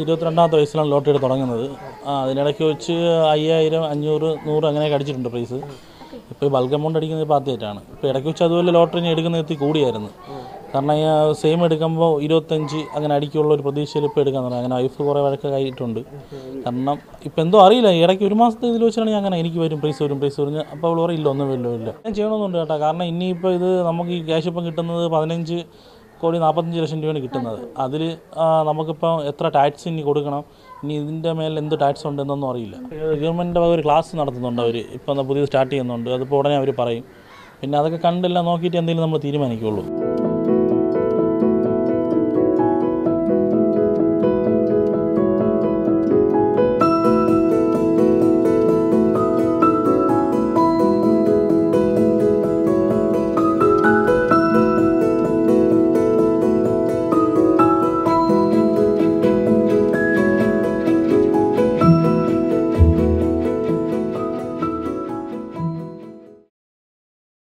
ഇരുപത്തിരണ്ടാമത്തെ വയസ്സിലാണ് ലോട്ടറി തുടങ്ങുന്നത് ആ അതിനിടയ്ക്ക് വെച്ച് അയ്യായിരം അഞ്ഞൂറ് നൂറ് അങ്ങനെയൊക്കെ അടിച്ചിട്ടുണ്ട് പ്രൈസ് ഇപ്പോൾ ഈ ബൾക്ക് എമൗണ്ട് അടിക്കുന്നത് ഇപ്പോൾ ആദ്യമായിട്ടാണ് ഇപ്പോൾ ഇടയ്ക്ക് വെച്ച് അതുപോലെ ലോട്ടറി എടുക്കുന്ന എത്തി കൂടിയായിരുന്നു കാരണം ഈ സെയിം എടുക്കുമ്പോൾ ഇരുപത്തഞ്ച് അങ്ങനെ അടിക്കുള്ള ഒരു പ്രതീക്ഷയിൽ ഇപ്പോൾ എടുക്കാൻ തുടങ്ങി അങ്ങനെ വൈഫ് കുറേ വഴക്കൊക്കെ ആയിട്ടുണ്ട് കാരണം ഇപ്പം എന്തോ അറിയില്ല ഈ ഇടയ്ക്ക് ഒരു മാസത്തെ ഇതിൽ വെച്ചാണെങ്കിൽ അങ്ങനെ എനിക്ക് വരും പ്രൈസ് വരും പ്രൈസ് വരും അപ്പോൾ അവൾ പറയില്ല ഒന്നും വരില്ല ഇല്ല ഞാൻ ചെയ്യണമെന്നുണ്ട് കേട്ടോ കാരണം ഇനിയിപ്പോൾ ഇത് നമുക്ക് ഈ ക്യാഷ് ഇപ്പം കിട്ടുന്നത് പതിനഞ്ച് കോടി നാൽപ്പത്തഞ്ച് ലക്ഷം രൂപയാണ് കിട്ടുന്നത് അതിൽ നമുക്കിപ്പോൾ എത്ര ടാക്സ് ഇനി കൊടുക്കണം ഇനി ഇതിൻ്റെ മേലെ എന്ത് ടാക്സ് ഉണ്ട് എന്നൊന്നും അറിയില്ല ഗവൺമെൻറ്റിൻ്റെ വക ഒരു ക്ലാസ് നടത്തുന്നുണ്ട് അവർ ഇപ്പോൾ പുതിയത് സ്റ്റാർട്ട് ചെയ്യുന്നുണ്ട് അതിപ്പോൾ ഉടനെ അവർ പറയും പിന്നെ അതൊക്കെ കണ്ടെല്ലാം നോക്കിയിട്ട് എന്തെങ്കിലും നമ്മൾ തീരുമാനിക്കുകയുള്ളൂ